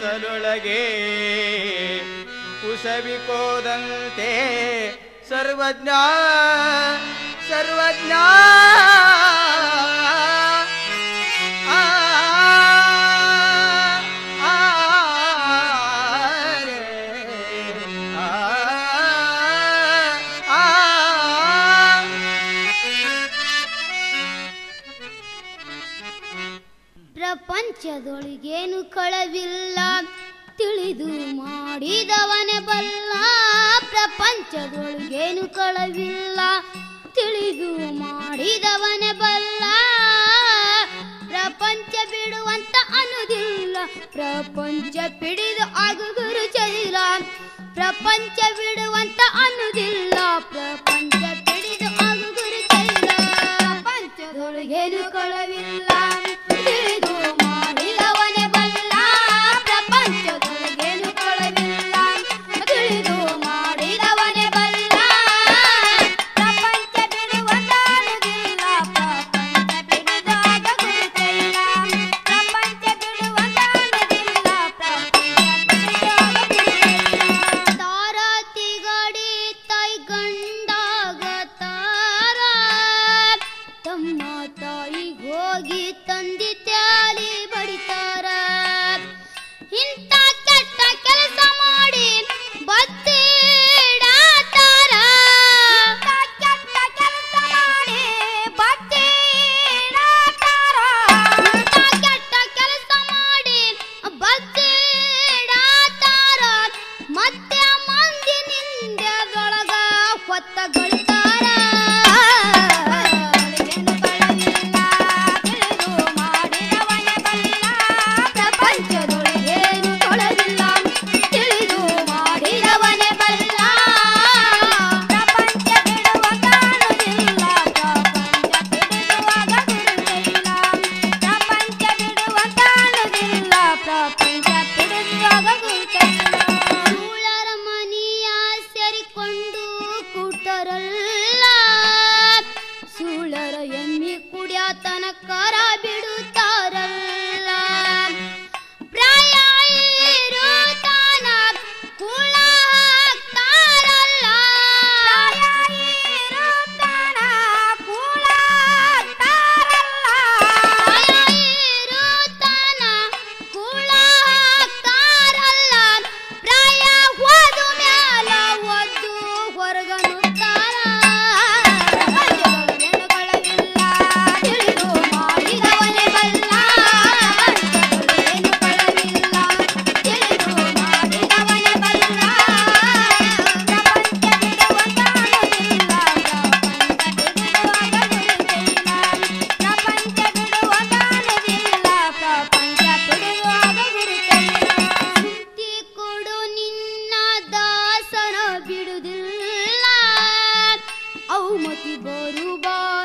ಕತ್ತಲೊಳಗೆ ಕುಸವಿಕೋದಂತೆ ಸರ್ವಜ್ಞ ಸರ್ವಜ್ಞ ಆ, ಆ, ರೇ, ಆ, ಆ, ಪ್ರಪಂಚದೊಳಗೇನು ಕಳವಿಲ್ಲ ತಿಳಿದು ಮಾಡಿದವನೇ ಬಲ್ಲ ಪ್ರಪಂಚದೊಳಗೇನು ಕಳವಿಲ್ಲ ತಿಳಿದು ಮಾಡಿದವನೇ ಬಲ್ಲ ಪ್ರಪಂಚ ಬಿಡುವಂತ ಅನ್ನೋದಿಲ್ಲ ಪ್ರಪಂಚ ಪಿಡಿದು ಆಗುಗುರು ಚಲಿಲ್ಲ ಪ್ರಪಂಚ ಬಿಡುವಂತ ಅನ್ನೋದಿಲ್ಲ ಪ್ರಪಂಚ ಪಿಡಿದು ಆಗುಗುರು ಚಲಿಲ್ಲ ಪ್ರಪಂಚದೊಳಗೇನು ಕಳವಿಲ್ಲ ತಿಳಿದು ಮಾಡಿದವನೇ ಬಲ್ಲ ಪ್ರಪಂಚದೊಳಗೇನು ಕಳವಿಲ್ಲ ತಿಳಿದು ಮಾಡಿದವನೇ ಬಲ್ಲ ಪ್ರಪಂಚ ಬಿಡುವಂತ ಅನ್ನೋದಿಲ್ಲ ಪ್ರಪಂಚ ಬಿಡಿದಾಗ ಗುರುತಿಲ್ಲ ಪ್ರಪಂಚ ಬಿಡುವಂತ ಅನ್ನೋದಿಲ್ಲ ಪ್ರಪಂಚ ಬಿಡಿದಾಗ ಗುರುತಿಲ್ಲ ತಾರಾತಿ ಗಡಿ ತೈ ಗಂಡಾಗ ತಾರ ತಮ್ಮ ತಾಯಿಗೆ ಹೋಗಿ ತಂದಿ ತ್ಯಾಲಿ ಬಡಿತಾರ ಇಂಥ ಕೆಟ್ಟ ಕೆಲಸ ಮಾಡಿ ಬತ್ತಿಡಾತಾರ ಕೆಟ್ಟ ಕೆಲಸ ಮಾಡಿ ಬತ್ತಿಡಾತಾರ ಇಂಥ ಕೆಟ್ಟ ಕೆಲಸ ಮಾಡಿ ಬತ್ತಿಡಾತಾರ ಮತ್ತೆ ಮಂದಿ ನಿಂದೆದೊಳಗ ಹೊತ್ತಗೊಳ್ತಾರ ಪ್ರಪಂಚದೊಳಗೇನು ಕೊಳವಿಲ್ಲ ತಿಳಿದು ಮಾಡಿದವನೇ ಬಲ್ಲ ಪ್ರಪಂಚ ಬಿಡುವ ಕಾಣುವುದಿಲ್ಲ ಪ್ರಪಂಚ ಬಿಡುವಾಗ ಗುರುತಿಲ್ಲ ಪ್ರಪಂಚ ಬಿಡುವ ಕಾಣುವುದಿಲ್ಲ ಪ್ರಪಂಚ ಬಿಡುವಾಗ ಗುರುತಿಲ್ಲ ಸೂಳರ ಮನಿಯ ಸೇರಿಕೊಂಡು ಕೂಟರಲ್ಲ ಸೂಳರ ಎಮ್ಮಿ ಕುಡಿಯಾತನ ಕರ ಬಿಡುತ್ತಾರಲ್ಲ ಪ್ರಾಯ ಇರುತ್ತಾನ ಕುಳ ಹಾಕ್ತಾರಲ್ಲ ಪ್ರಾಯ ಇರುತ್ತಾನ ಕುಳ ಹಾಕ್ತಾರಲ್ಲ ಪ್ರಾಯ ಇರುತ್ತಾನ ಕುಳ ಹಾಕ್ತಾರಲ್ಲ ಪ್ರಾಯ ಹೋದ ಮ್ಯಾಲ ಒದ್ದು ಹೊರಗನುತ್ತಾರ ಪ್ರಪಂಚದೊಳಗೆನುಗಳವಿಲ್ಲ ತಿಳಿದು ಮಾಡಿದವನೇ ಬಲ್ಲ ಪ್ರಪಂಚದೊಳಗೇನು ಕಳವಿಲ್ಲ ತಿಳಿದು ಮಾಡಿದವನೇ ಬಲ್ಲ ಪ್ರಪಂಚ ಬಿಡುವ ಕಾಣುವುದಿಲ್ಲ ಪ್ರಪಂಚ ಬಿಡುವಾಗ ಗುರುತಿಲ್ಲ ಪ್ರಪಂಚ ಬಿಡುವ ಕಾಣುವುದಿಲ್ಲ ಪ್ರಪಂಚ ಬಿಡುವಾಗ ಗುರುತಿಲ್ಲ ಸುದ್ದಿ ಕೊಡು ನಿನ್ನ ದಾಸನ ಬಿಡುವುದಿಲ್ಲ ಅವು ಮತಿ ಬರುಬಾ